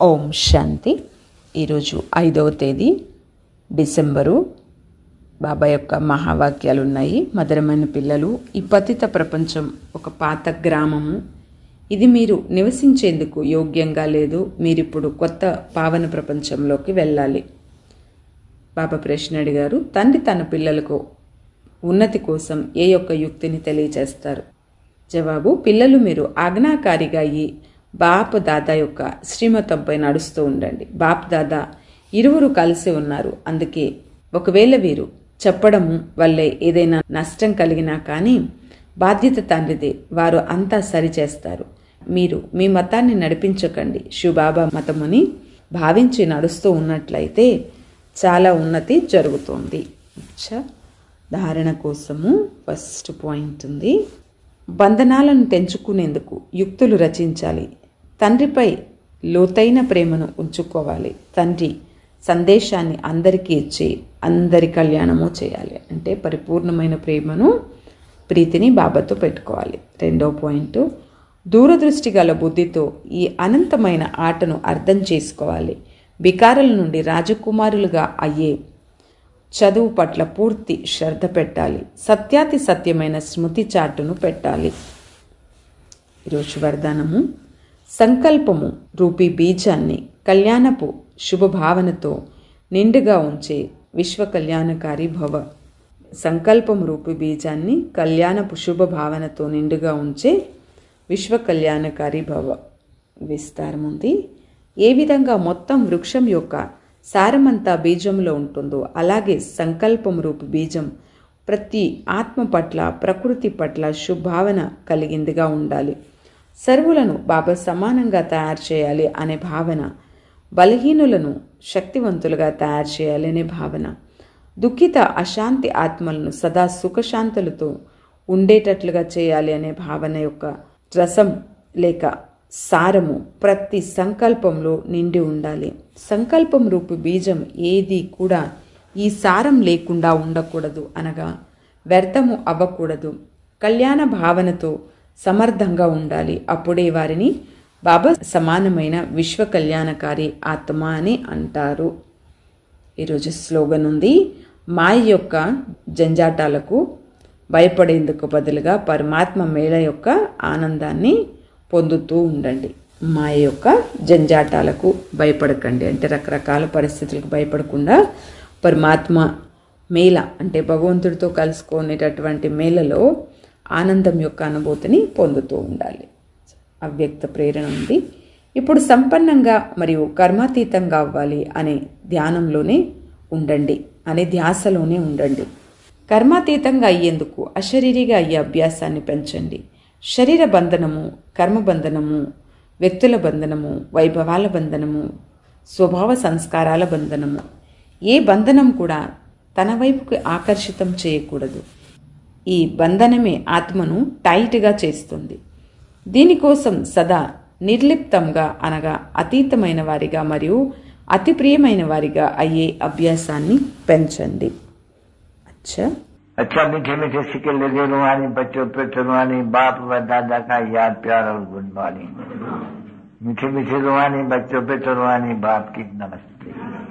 ఓం శాంతి ఈరోజు ఐదవ తేదీ డిసెంబరు బాబా యొక్క మహావాక్యాలు ఉన్నాయి మధురమైన పిల్లలు ఈ పతిత ప్రపంచం ఒక పాత గ్రామము ఇది మీరు నివసించేందుకు యోగ్యంగా లేదు మీరిప్పుడు కొత్త పావన ప్రపంచంలోకి వెళ్ళాలి బాబా ప్రశ్న అడిగారు తండ్రి తన పిల్లలకు ఉన్నతి కోసం ఏ యొక్క యుక్తిని తెలియచేస్తారు జవాబు పిల్లలు మీరు ఆజ్ఞాకారిగా అయ్యి బాప్ దాదా యొక్క శ్రీమతంపై నడుస్తూ ఉండండి బాప్ దాదా ఇరువురు కలిసి ఉన్నారు అందుకే ఒకవేళ వీరు చెప్పడము వల్లే ఏదైనా నష్టం కలిగినా కానీ బాధ్యత తండ్రిదే వారు అంతా సరిచేస్తారు మీరు మీ మతాన్ని నడిపించకండి శివబాబా మతముని భావించి నడుస్తూ ఉన్నట్లయితే చాలా ఉన్నతి జరుగుతుంది అచ్చా ధారణ కోసము ఫస్ట్ పాయింట్ ఉంది బంధనాలను తెంచుకునేందుకు యుక్తులు రచించాలి తండ్రిపై లోతైన ప్రేమను ఉంచుకోవాలి తండ్రి సందేశాన్ని అందరికీ ఇచ్చి అందరి కళ్యాణము చేయాలి అంటే పరిపూర్ణమైన ప్రేమను ప్రీతిని బాబాతో పెట్టుకోవాలి రెండో పాయింట్ దూరదృష్టి గల బుద్ధితో ఈ అనంతమైన ఆటను అర్థం చేసుకోవాలి వికారాల నుండి రాజకుమారులుగా అయ్యే చదువు పట్ల పూర్తి శ్రద్ధ పెట్టాలి సత్యాతి సత్యమైన స్మృతి చాటును పెట్టాలి ఈరోజు వరదానము సంకల్పము రూపీ బీజాన్ని కళ్యాణపు శుభభావనతో నిండుగా ఉంచే విశ్వ కళ్యాణకారి భవ సంకల్పం రూపీ బీజాన్ని కళ్యాణపు శుభభావనతో నిండుగా ఉంచే విశ్వ కళ్యాణకారి భవ విస్తారం ఉంది ఏ విధంగా మొత్తం వృక్షం యొక్క సారమంతా బీజంలో ఉంటుందో అలాగే సంకల్పం రూపు బీజం ప్రతి ఆత్మ పట్ల ప్రకృతి పట్ల శుభావన కలిగిందిగా ఉండాలి సర్వులను బాబా సమానంగా తయారు చేయాలి అనే భావన బలహీనులను శక్తివంతులుగా తయారు చేయాలి అనే భావన దుఃఖిత అశాంతి ఆత్మలను సదా సుఖశాంతులతో ఉండేటట్లుగా చేయాలి అనే భావన యొక్క రసం లేక సారము ప్రతి సంకల్పంలో నిండి ఉండాలి సంకల్పం రూపు బీజం ఏది కూడా ఈ సారం లేకుండా ఉండకూడదు అనగా వ్యర్థము అవ్వకూడదు కళ్యాణ భావనతో సమర్థంగా ఉండాలి అప్పుడే వారిని బాబా సమానమైన విశ్వ కళ్యాణకారి ఆత్మ అని అంటారు ఈరోజు స్లోగన్ ఉంది మాయ యొక్క జంజాటాలకు భయపడేందుకు బదులుగా పరమాత్మ మేళ యొక్క ఆనందాన్ని పొందుతూ ఉండండి మాయ యొక్క జంజాటాలకు భయపడకండి అంటే రకరకాల పరిస్థితులకు భయపడకుండా పరమాత్మ మేళ అంటే భగవంతుడితో కలుసుకునేటటువంటి మేళలో ఆనందం యొక్క అనుభూతిని పొందుతూ ఉండాలి అవ్యక్త ప్రేరణ ఉంది ఇప్పుడు సంపన్నంగా మరియు కర్మాతీతంగా అవ్వాలి అనే ధ్యానంలోనే ఉండండి అనే ధ్యాసలోనే ఉండండి కర్మాతీతంగా అయ్యేందుకు అశరీరిగా అయ్యే అభ్యాసాన్ని పెంచండి శరీర బంధనము కర్మబంధనము వ్యక్తుల బంధనము వైభవాల బంధనము స్వభావ సంస్కారాల బంధనము ఏ బంధనం కూడా తన వైపుకి ఆకర్షితం చేయకూడదు ఈ బంధనమే ఆత్మను టైట్గా చేస్తుంది దీనికోసం సదా నిర్లిప్తంగా అనగా అతీతమైన వారిగా మరియు అతి ప్రియమైన వారిగా అయ్యే అభ్యాసాన్ని పెంచండి అచ్చా अच्छा मीठे मीठे सिक्के लगे रुहानी बच्चों पे रुहानी बाप व दादा का याद प्यार और गुड मॉर्निंग मीठे मीठे रुहानी बच्चों पे रुहानी बाप की नमस्ते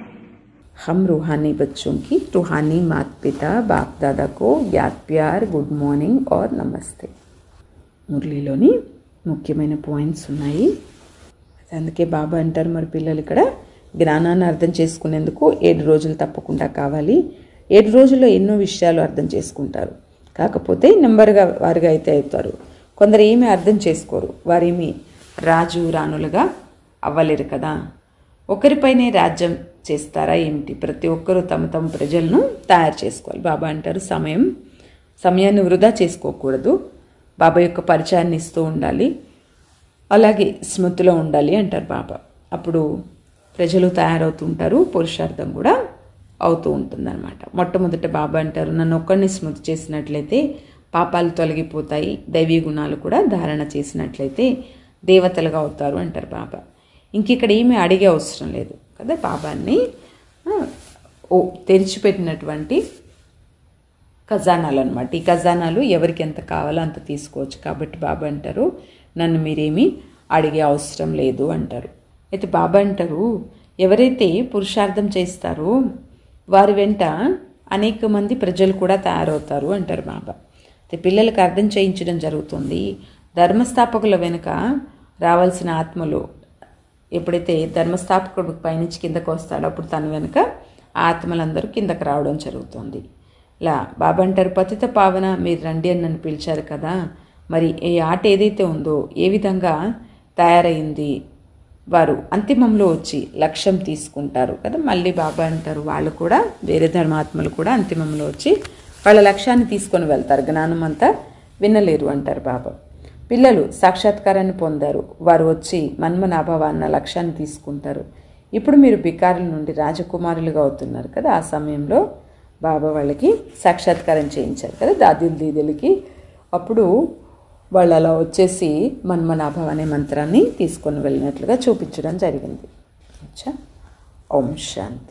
हम रूहानी बच्चों की रूहानी माता पिता बाप दादा को याद प्यार గుడ్ మార్నింగ్ ఆర్ నమస్తే మురళిలోని ముఖ్యమైన పాయింట్స్ ఉన్నాయి అందుకే బాబా అంటారు మరి పిల్లలు ఇక్కడ జ్ఞానాన్ని అర్థం చేసుకునేందుకు ఏడు రోజులు తప్పకుండా కావాలి ఏడు రోజుల్లో ఎన్నో విషయాలు అర్థం చేసుకుంటారు కాకపోతే నెంబర్గా వారిగా అయితే అవుతారు కొందరు ఏమీ అర్థం చేసుకోరు వారేమి రాజు రాణులుగా అవ్వలేరు కదా ఒకరిపైనే రాజ్యం చేస్తారా ఏమిటి ప్రతి ఒక్కరూ తమ తమ ప్రజలను తయారు చేసుకోవాలి బాబా అంటారు సమయం సమయాన్ని వృధా చేసుకోకూడదు బాబా యొక్క పరిచయాన్ని ఇస్తూ ఉండాలి అలాగే స్మృతిలో ఉండాలి అంటారు బాబా అప్పుడు ప్రజలు తయారవుతుంటారు పురుషార్థం కూడా అవుతూ ఉంటుందన్నమాట మొట్టమొదట బాబా అంటారు నన్ను ఒక్కడిని స్మృతి చేసినట్లయితే పాపాలు తొలగిపోతాయి దైవీ గుణాలు కూడా ధారణ చేసినట్లయితే దేవతలుగా అవుతారు అంటారు బాబా ఇంక ఇక్కడ ఏమీ అడిగే అవసరం లేదు కదా బాబాన్ని ఓ తెరిచిపెట్టినటువంటి ఖజానాలు అనమాట ఈ ఖజానాలు ఎవరికి ఎంత కావాలో అంత తీసుకోవచ్చు కాబట్టి బాబా అంటారు నన్ను మీరేమీ అడిగే అవసరం లేదు అంటారు అయితే బాబా అంటారు ఎవరైతే పురుషార్థం చేస్తారో వారి వెంట అనేక మంది ప్రజలు కూడా తయారవుతారు అంటారు బాబా అయితే పిల్లలకు అర్థం చేయించడం జరుగుతుంది ధర్మస్థాపకుల వెనుక రావాల్సిన ఆత్మలు ఎప్పుడైతే ధర్మస్థాపకుడు పైనుంచి కిందకు వస్తాడో అప్పుడు తన వెనుక ఆ ఆత్మలందరూ కిందకు రావడం జరుగుతుంది ఇలా బాబా అంటారు పతిత పావన మీరు రండి అని నన్ను పిలిచారు కదా మరి ఈ ఆట ఏదైతే ఉందో ఏ విధంగా తయారైంది వారు అంతిమంలో వచ్చి లక్ష్యం తీసుకుంటారు కదా మళ్ళీ బాబా అంటారు వాళ్ళు కూడా వేరే ధర్మాత్మలు కూడా అంతిమంలో వచ్చి వాళ్ళ లక్ష్యాన్ని తీసుకొని వెళ్తారు జ్ఞానం అంతా వినలేరు అంటారు బాబా పిల్లలు సాక్షాత్కారాన్ని పొందారు వారు వచ్చి మన్మనాభవ అన్న లక్ష్యాన్ని తీసుకుంటారు ఇప్పుడు మీరు బికారుల నుండి రాజకుమారులుగా అవుతున్నారు కదా ఆ సమయంలో బాబా వాళ్ళకి సాక్షాత్కారం చేయించారు కదా దాదీలు దీదులకి అప్పుడు వాళ్ళు అలా వచ్చేసి మన్మనాభవ అనే మంత్రాన్ని తీసుకొని వెళ్ళినట్లుగా చూపించడం జరిగింది అచ్చా ఓం శాంతి